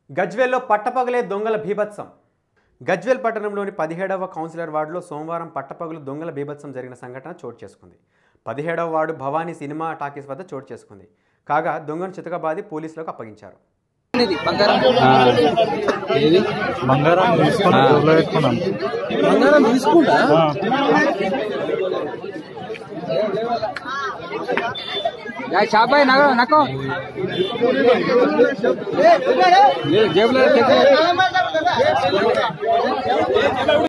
గజ్వేల్లో పట్టపగలే దొంగల బీభత్సం గజ్వేల్ పట్టణంలోని పదిహేడవ కౌన్సిలర్ వార్డులో సోమవారం పట్టపగలు దొంగల బీభత్సం జరిగిన సంఘటన చోటు చేసుకుంది పదిహేడవ వార్డు భవానీ సినిమా టాకీస్ వద్ద చోటు చేసుకుంది కాగా దొంగను చితకబాది పోలీసులకు అప్పగించారు ఇది బంగారం ఏది బంగారం తీసుకొని ఊర్లో పెట్టుకున్నాం బంగారం తీసుకుంటా షాప్ అయి నగ నక్కో జేబులో